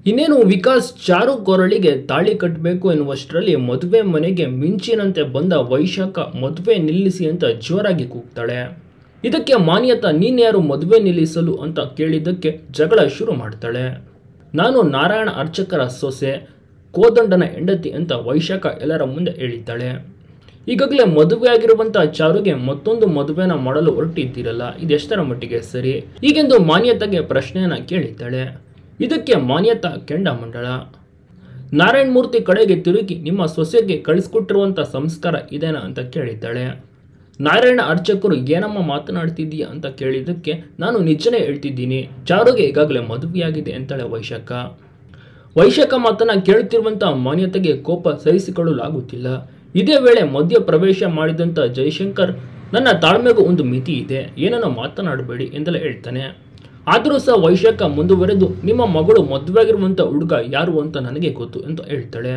ಇನ್ನೇನು ವಿಕಾಸ್ ಚಾರು ಕೊರಳಿಗೆ ತಾಳಿ ಕಟ್ಟಬೇಕು ಎನ್ನುವಷ್ಟರಲ್ಲಿ ಮದುವೆ ಮನೆಗೆ ಮಿಂಚಿನಂತೆ ಬಂದ ವೈಶಾಖ ಮದುವೆ ನಿಲ್ಲಿಸಿ ಅಂತ ಜೋರಾಗಿ ಕೂಗ್ತಾಳೆ ಇದಕ್ಕೆ ಮಾನ್ಯತಾ ನೀನ್ಯಾರು ಮದುವೆ ನಿಲ್ಲಿಸಲು ಅಂತ ಕೇಳಿದ್ದಕ್ಕೆ ಜಗಳ ಶುರು ಮಾಡ್ತಾಳೆ ನಾನು ನಾರಾಯಣ ಅರ್ಚಕರ ಸೊಸೆ ಕೋದಂಡನ ಹೆಂಡತಿ ಅಂತ ವೈಶಾಖ ಎಲ್ಲರ ಮುಂದೆ ಹೇಳಿದ್ದಾಳೆ ಈಗಾಗಲೇ ಮದುವೆ ಆಗಿರುವಂಥ ಚಾರುಗೆ ಮತ್ತೊಂದು ಮದುವೆನ ಮಾಡಲು ಹೊರಟಿದ್ದೀರಲ್ಲ ಇದೆಷ್ಟರ ಮಟ್ಟಿಗೆ ಸರಿ ಹೀಗೆಂದು ಮಾನ್ಯತೆಗೆ ಪ್ರಶ್ನೆಯನ್ನ ಕೇಳಿದ್ದಾಳೆ ಇದಕ್ಕೆ ಮಾನ್ಯತಾ ಕೆಂಡಮಂಡಳ ನಾರಾಯಣ್ ಮೂರ್ತಿ ಕಡೆಗೆ ತಿರುಗಿ ನಿಮ್ಮ ಸೊಸೆಗೆ ಕಳಿಸ್ಕೊಟ್ಟಿರುವಂಥ ಸಂಸ್ಕಾರ ಇದೇನಾ ಅಂತ ಕೇಳಿದ್ದಾಳೆ ನಾರಾಯಣ ಅರ್ಚಕರು ಏನಮ್ಮ ಮಾತನಾಡ್ತಿದ್ದೀಯಾ ಅಂತ ಕೇಳಿದ್ದಕ್ಕೆ ನಾನು ನಿಜನೇ ಹೇಳ್ತಿದ್ದೀನಿ ಚಾರುಗೆ ಈಗಾಗಲೇ ಮದುವೆಯಾಗಿದೆ ಅಂತಾಳೆ ವೈಶಾಖ ವೈಶಾಖ ಮಾತನ್ನ ಕೇಳುತ್ತಿರುವಂಥ ಮಾನ್ಯತೆಗೆ ಕೋಪ ಸಹಿಸಿಕೊಳ್ಳಲಾಗುತ್ತಿಲ್ಲ ಇದೇ ವೇಳೆ ಮಧ್ಯ ಪ್ರವೇಶ ಮಾಡಿದಂಥ ಜಯಶಂಕರ್ ನನ್ನ ತಾಳ್ಮೆಗೂ ಒಂದು ಮಿತಿ ಇದೆ ಏನನ್ನ ಮಾತನಾಡಬೇಡಿ ಎಂದಲೇ ಹೇಳ್ತಾನೆ ಆದರೂ ಸಹ ವೈಶಾಖ ಮುಂದುವರೆದು ನಿಮ್ಮ ಮಗಳು ಮದುವೆಯಾಗಿರುವಂಥ ಹುಡುಗ ಯಾರು ಅಂತ ನನಗೆ ಗೊತ್ತು ಅಂತ ಹೇಳ್ತಾಳೆ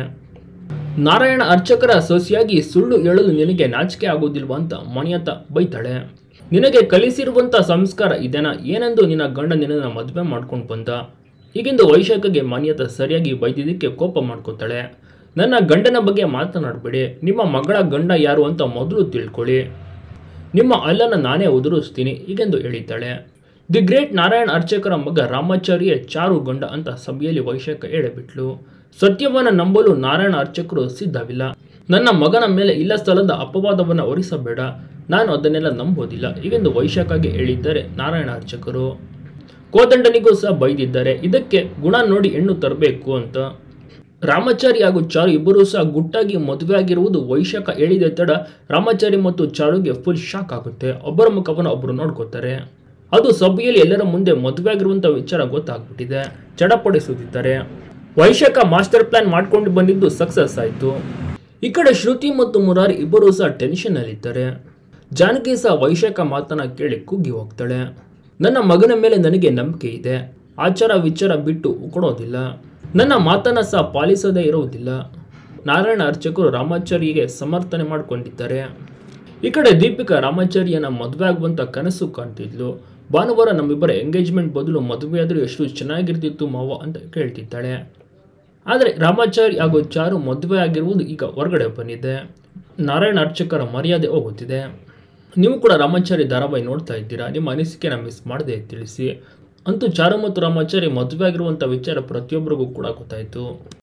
ನಾರಾಯಣ ಅರ್ಚಕರ ಸೊಸೆಯಾಗಿ ಸುಳ್ಳು ಹೇಳಲು ನಿನಗೆ ನಾಚಿಕೆ ಆಗೋದಿಲ್ವಾ ಅಂತ ಮಾನ್ಯತಾ ಬೈತಾಳೆ ನಿನಗೆ ಕಲಿಸಿರುವಂಥ ಸಂಸ್ಕಾರ ಇದೆನಾ ಏನೆಂದು ನಿನ್ನ ಗಂಡ ನಿನ್ನನ್ನು ಮದುವೆ ಮಾಡ್ಕೊಂಡು ಬಂದ ಹೀಗೆಂದು ವೈಶಾಖಗೆ ಮಾನ್ಯತಾ ಸರಿಯಾಗಿ ಬೈದಿದ್ದಕ್ಕೆ ಕೋಪ ಮಾಡ್ಕೋತಾಳೆ ನನ್ನ ಗಂಡನ ಬಗ್ಗೆ ಮಾತನಾಡಬೇಡಿ ನಿಮ್ಮ ಮಗಳ ಗಂಡ ಯಾರು ಅಂತ ಮೊದಲು ತಿಳ್ಕೊಳ್ಳಿ ನಿಮ್ಮ ಅಲ್ಲನ್ನು ನಾನೇ ಉದುರಿಸ್ತೀನಿ ಹೀಗೆಂದು ಹೇಳಿದ್ದಾಳೆ ದಿ ಗ್ರೇಟ್ ನಾರಾಯಣ್ ಅರ್ಚಕರ ಮಗ ರಾಮಾಚಾರ್ಯ ಚಾರು ಗಂಡ ಅಂತ ಸಭೆಯಲ್ಲಿ ವೈಶಾಖ ಹೇಳಿಬಿಟ್ಲು ಸತ್ಯವನ್ನು ನಂಬಲು ನಾರಾಯಣ ಅರ್ಚಕರು ಸಿದ್ಧವಿಲ್ಲ ನನ್ನ ಮಗನ ಮೇಲೆ ಇಲ್ಲ ಸ್ಥಳದ ಅಪವಾದವನ್ನು ಹೊರಿಸಬೇಡ ನಾನು ಅದನ್ನೆಲ್ಲ ನಂಬೋದಿಲ್ಲ ಹೀಗೆಂದು ವೈಶಾಖಗೆ ಹೇಳಿದ್ದಾರೆ ನಾರಾಯಣ ಅರ್ಚಕರು ಕೋದಂಡನಿಗೂ ಸಹ ಬೈದಿದ್ದಾರೆ ಇದಕ್ಕೆ ಗುಣ ನೋಡಿ ಹೆಣ್ಣು ತರಬೇಕು ಅಂತ ರಾಮಾಚಾರಿ ಹಾಗೂ ಚಾರು ಇಬ್ಬರೂ ಸಹ ಗುಟ್ಟಾಗಿ ಮದುವೆ ಆಗಿರುವುದು ವೈಶಾಖ ಹೇಳಿದ ತಡ ರಾಮಾಚಾರಿ ಮತ್ತು ಚಾರುಗೆ ಫುಲ್ ಶಾಕ್ ಆಗುತ್ತೆ ಒಬ್ಬರ ಮುಖವನ್ನು ಒಬ್ಬರು ನೋಡ್ಕೋತಾರೆ ಅದು ಸಭೆಯಲ್ಲಿ ಎಲ್ಲರ ಮುಂದೆ ಮದುವೆ ಆಗಿರುವಂಥ ವಿಚಾರ ಗೊತ್ತಾಗ್ಬಿಟ್ಟಿದೆ ಚಡಪಡಿಸುತ್ತಿದ್ದಾರೆ ವೈಶಾಖ ಮಾಸ್ಟರ್ ಪ್ಲಾನ್ ಮಾಡ್ಕೊಂಡು ಬಂದಿದ್ದು ಸಕ್ಸಸ್ ಆಯಿತು ಈ ಕಡೆ ಶ್ರುತಿ ಮತ್ತು ಮುರಾರಿ ಇಬ್ಬರೂ ಸಹ ಟೆನ್ಷನ್ನಲ್ಲಿದ್ದಾರೆ ಜಾನಕಿ ಸಹ ವೈಶಾಖ ಮಾತನ್ನ ಕೇಳಿ ಕುಗ್ಗಿ ಹೋಗ್ತಾಳೆ ನನ್ನ ಮಗನ ಮೇಲೆ ನನಗೆ ನಂಬಿಕೆ ಇದೆ ಆಚಾರ ವಿಚಾರ ಬಿಟ್ಟು ಕೊಡೋದಿಲ್ಲ ನನ್ನ ಮಾತನ್ನ ಸಹ ಪಾಲಿಸದೇ ಇರುವುದಿಲ್ಲ ನಾರಾಯಣ ಅರ್ಚಕರು ರಾಮಾಚಾರಿಗೆ ಸಮರ್ಥನೆ ಮಾಡಿಕೊಂಡಿದ್ದಾರೆ ಈ ಕಡೆ ದೀಪಿಕಾ ರಾಮಾಚಾರ್ಯನ ಮದುವೆ ಆಗುವಂತ ಕನಸು ಕಾಣ್ತಿದ್ಲು ಭಾನುವಾರ ನಮ್ಮಿಬ್ಬರ ಎಂಗೇಜ್ಮೆಂಟ್ ಬದಲು ಮದುವೆಯಾದರೂ ಎಷ್ಟು ಚೆನ್ನಾಗಿರ್ತಿತ್ತು ಮಾವ ಅಂತ ಕೇಳ್ತಿದ್ದಾಳೆ ಆದರೆ ರಾಮಾಚಾರಿ ಹಾಗೂ ಚಾರು ಮದುವೆ ಆಗಿರುವುದು ಈಗ ಹೊರಗಡೆ ಬಂದಿದೆ ನಾರಾಯಣ ಅರ್ಚಕರ ಮರ್ಯಾದೆ ಹೋಗುತ್ತಿದೆ ನೀವು ಕೂಡ ರಾಮಾಚಾರಿ ಧಾರಾವಾಹಿ ನೋಡ್ತಾ ಇದ್ದೀರಾ ನಿಮ್ಮ ಅನಿಸಿಕೆನ ಮಿಸ್ ಮಾಡದೆ ತಿಳಿಸಿ ಅಂತೂ ಚಾರು ಮತ್ತು ರಾಮಾಚಾರಿ ಮದುವೆ ಆಗಿರುವಂಥ ವಿಚಾರ ಪ್ರತಿಯೊಬ್ಬರಿಗೂ ಕೂಡ ಗೊತ್ತಾಯಿತು